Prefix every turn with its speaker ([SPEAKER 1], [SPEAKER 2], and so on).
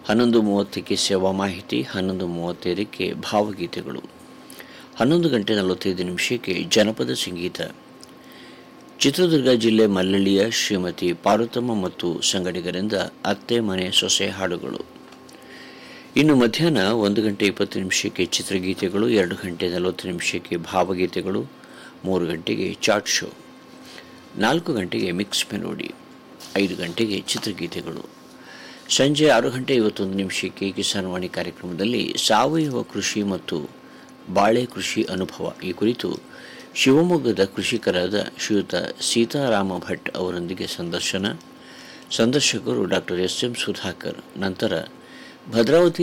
[SPEAKER 1] ಹನ್ನೊಂದು ಮೂವತ್ತಕ್ಕೆ ಸೇವಾ ಮಾಹಿತಿ ಹನ್ನೊಂದು ಮೂವತ್ತೈದಕ್ಕೆ ಭಾವಗೀತೆಗಳು ಹನ್ನೊಂದು ಗಂಟೆ ನಲವತ್ತೈದು ನಿಮಿಷಕ್ಕೆ ಜನಪದ ಸಂಗೀತ ಚಿತ್ರದುರ್ಗ ಜಿಲ್ಲೆ ಮಲ್ಲಳ್ಳಿಯ ಶ್ರೀಮತಿ ಪಾರ್ವತಮ್ಮ ಮತ್ತು ಸಂಗಡಿಗರಿಂದ ಅತ್ತೆ ಮನೆ ಸೊಸೆ ಹಾಡುಗಳು ಇನ್ನು ಮಧ್ಯಾಹ್ನ ಒಂದು ಗಂಟೆ ಇಪ್ಪತ್ತು ನಿಮಿಷಕ್ಕೆ ಚಿತ್ರಗೀತೆಗಳು ಎರಡು ಗಂಟೆ ನಲವತ್ತು ನಿಮಿಷಕ್ಕೆ ಭಾವಗೀತೆಗಳು ಮೂರು ಗಂಟೆಗೆ ಚಾಟ್ ಶೋ ನಾಲ್ಕು ಗಂಟೆಗೆ ಮಿಕ್ಸ್ ಮೆಲೋಡಿ ಐದು ಗಂಟೆಗೆ ಚಿತ್ರಗೀತೆಗಳು ಸಂಜೆ ಆರು ಗಂಟೆ ಐವತ್ತೊಂದು ನಿಮಿಷಕ್ಕೆ ಕಿಸಾನ್ ವಾಣಿ ಕಾರ್ಯಕ್ರಮದಲ್ಲಿ ಸಾವಯವ ಕೃಷಿ ಮತ್ತು ಬಾಳೆ ಕೃಷಿ ಅನುಭವ ಈ ಕುರಿತು ಶಿವಮೊಗ್ಗದ ಕೃಷಿಕರಾದ ಶ್ರೀಯುತ ಸೀತಾರಾಮ ಭಟ್ ಅವರೊಂದಿಗೆ ಸಂದರ್ಶನ ಸಂದರ್ಶಕರು ಡಾಕ್ಟರ್ ಎಸ್ ಎಂ ಸುಧಾಕರ್ ನಂತರ ಭದ್ರಾವತಿ